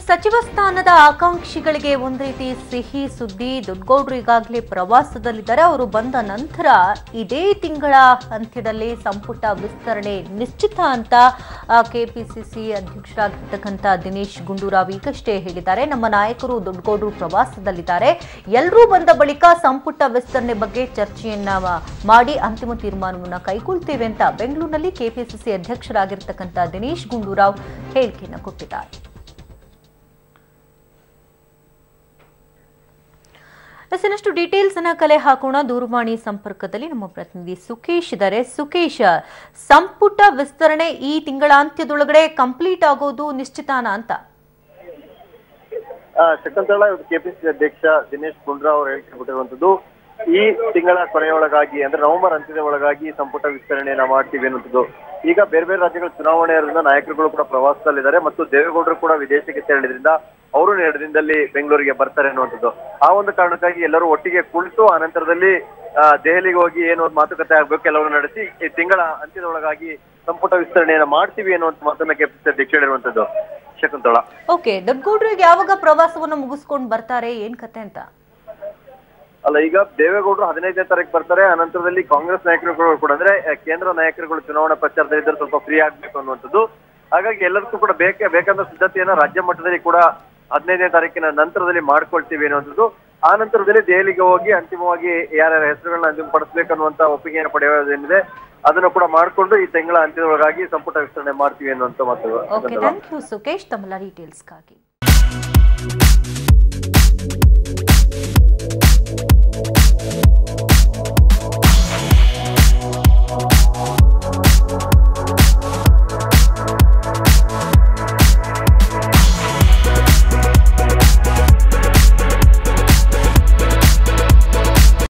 ಸಚಿವ ಸ್ಥಾನದ ಆಕಾಂಕ್ಷಿಗಳಿಗೆ ಒಂದ್ ರೀತಿ ಸಿಹಿ ಸುದ್ದಿ ದೊಡ್ಡಗೌಡರು ಈಗಾಗಲೇ ಪ್ರವಾಸದಲ್ಲಿದ್ದಾರೆ ಅವರು ಬಂದ ನಂತರ ಇದೇ ತಿಂಗಳ ಅಂತ್ಯದಲ್ಲಿ ಸಂಪುಟ ವಿಸ್ತರಣೆ ನಿಶ್ಚಿತ ಅಂತ ಕೆಪಿಸಿಸಿ ಅಧ್ಯಕ್ಷರಾಗಿರ್ತಕ್ಕಂಥ ದಿನೇಶ್ ಗುಂಡೂರಾವ್ ಈಗಷ್ಟೇ ಹೇಳಿದ್ದಾರೆ ನಮ್ಮ ನಾಯಕರು ದೊಡ್ಡಗೌಡರು ಪ್ರವಾಸದಲ್ಲಿದ್ದಾರೆ ಎಲ್ಲರೂ ಬಂದ ಬಳಿಕ ಸಂಪುಟ ವಿಸ್ತರಣೆ ಬಗ್ಗೆ ಚರ್ಚೆಯನ್ನ ಮಾ- ಮಾಡಿ ಅಂತಿಮ ತೀರ್ಮಾನವನ್ನು ಕೈಗೊಳ್ತೇವೆ ಅಂತ ಬೆಂಗಳೂರಿನಲ್ಲಿ ಕೆಪಿಸಿಸಿ ಅಧ್ಯಕ್ಷರಾಗಿರ್ತಕ್ಕಂಥ ದಿನೇಶ್ ಗುಂಡೂರಾವ್ ಹೇಳಿಕೆಯನ್ನು ಕೊಟ್ಟಿದ್ದಾರೆ ಎಸ್, ಇನ್ನಷ್ಟು ಡೀಟೇಲ್ಸ್ ಅನ್ನ ಕಲೆ ಹಾಕೋಣ ದೂರವಾಣಿ ಸಂಪರ್ಕದಲ್ಲಿ ನಮ್ಮ ಪ್ರತಿನಿಧಿ ಸುಕೇಶ್ ಇದ್ದಾರೆ ಸುಕೇಶ್ ಸಂಪುಟ ವಿಸ್ತರಣೆ ಈ ತಿಂಗಳಾಂತ್ಯದೊಳಗಡೆ ಕಂಪ್ಲೀಟ್ ಆಗೋದು ನಿಶ್ಚಿತಾನ ಅಂತ ಆ, ಶಕುಂತಲಾ ಇವತ್ತು ಕೆಪಿಸಿಸಿ ಅಧ್ಯಕ್ಷ ದಿನೇಶ್ ಗುಂಡೂರಾವ್ ಅವರು ಹೇಳಿಕೆ ಕೊಟ್ಟಿರುವಂತದ್ದು ಈ ತಿಂಗಳ ಕೊನೆಯೊಳಗಾಗಿ ಅಂದ್ರೆ ನವೆಂಬರ್ ಅಂತ್ಯದ ಒಳಗಾಗಿ ಸಂಪುಟ ವಿಸ್ತರಣೆಯನ್ನ ಮಾಡ್ತೀವಿ ಅನ್ನುವಂಥದ್ದು ಈಗ ಬೇರೆ ಬೇರೆ ರಾಜ್ಯಗಳ ಚುನಾವಣೆ ಇರೋದ್ರಿಂದ ನಾಯಕರುಗಳು ಕೂಡ ಪ್ರವಾಸದಲ್ಲಿದ್ದಾರೆ ಮತ್ತು ದೇವೇಗೌಡರು ಕೂಡ ವಿದೇಶಕ್ಕೆ ತೆರಳಿದ್ರಿಂದ ಅವರು ಎರಡು ದಿನದಲ್ಲಿ ಬೆಂಗಳೂರಿಗೆ ಬರ್ತಾರೆ ಅನ್ನುವಂಥದ್ದು ಆ ಒಂದು ಕಾರಣಕ್ಕಾಗಿ ಎಲ್ಲರೂ ಒಟ್ಟಿಗೆ ಕುಳಿತು ಆ ನಂತರದಲ್ಲಿ ಆ, ದೆಹಲಿಗೆ ಹೋಗಿ ಏನೋ ಒಂದು ಮಾತುಕತೆ ಆಗ್ಬೇಕು ಎಲ್ಲವನ್ನು ನಡೆಸಿ ಈ ತಿಂಗಳ ಅಂತ್ಯದೊಳಗಾಗಿ ಸಂಪುಟ ವಿಸ್ತರಣೆಯನ್ನ ಮಾಡ್ತೀವಿ ಅನ್ನುವಂಥ ಮಾತನ್ನ ಕೆಪಿಸಿಸಿ ಅಧ್ಯಕ್ಷ ಹೇಳಿರುವಂತದ್ದು ಶಕುಂತಲಾ ಓಕೆ ದೊಡ್ಡಗೌಡರಿಗೆ ಯಾವಾಗ ಪ್ರವಾಸವನ್ನು ಮುಗಿಸ್ಕೊಂಡು ಬರ್ತಾರೆ ಏನ್ ಕತೆ ಅಂತ ಅಲ್ಲ ಈಗ ದೇವೇಗೌಡರು ಹದಿನೈದನೇ ತಾರೀಕು ಬರ್ತಾರೆ ಆ ನಂತರದಲ್ಲಿ ಕಾಂಗ್ರೆಸ್ ನಾಯಕರುಗಳು ಕೂಡ ಅಂದ್ರೆ ಆ, ಕೇಂದ್ರ ನಾಯಕರುಗಳು ಚುನಾವಣಾ ಪ್ರಚಾರದಲ್ಲಿದ್ದರೆ ಸ್ವಲ್ಪ ಫ್ರೀ ಆಗ್ಬೇಕು ಅನ್ನುವಂಥದ್ದು ಹಾಗಾಗಿ ಎಲ್ಲರಿಗೂ ಕೂಡ ಬೇಕೇ ಬೇಕಾದ ಸಿದ್ಧತೆಯನ್ನ ರಾಜ್ಯ ಮಟ್ಟದಲ್ಲಿ ಕೂಡ ಹದಿನೈದನೇ ತಾರೀಕಿನ ನಂತರದಲ್ಲಿ ಮಾಡ್ಕೊಳ್ತೀವಿ ಅನ್ನುವಂಥದ್ದು ಆ ನಂತರದಲ್ಲಿ ದೆಹಲಿಗೆ ಹೋಗಿ ಅಂತಿಮವಾಗಿ ಯಾರ್ಯಾರ ಹೆಸರುಗಳನ್ನ ಅಂತಿಮಪಡಿಸ್ಬೇಕು ಅನ್ನುವಂತ ಒಪ್ಪಿಗೆಯನ್ನು ಪಡೆಯೋದೇನಿದೆ ಅದನ್ನು ಕೂಡ ಮಾಡಿಕೊಂಡು ಈ ತಿಂಗಳ ಅಂತ್ಯದೊಳಗಾಗಿ ಸಂಪುಟ ವಿಸ್ತರಣೆ ಮಾಡ್ತೀವಿ ಅನ್ನುವಂತ ಮಾತು ಓಕೆ ಥ್ಯಾಂಕ್ ಯು ಸುಕೇಶ್ ತಮ್ಮೆಲ್ಲ ಡೀಟೇಲ್ಸ್ಗಾಗಿ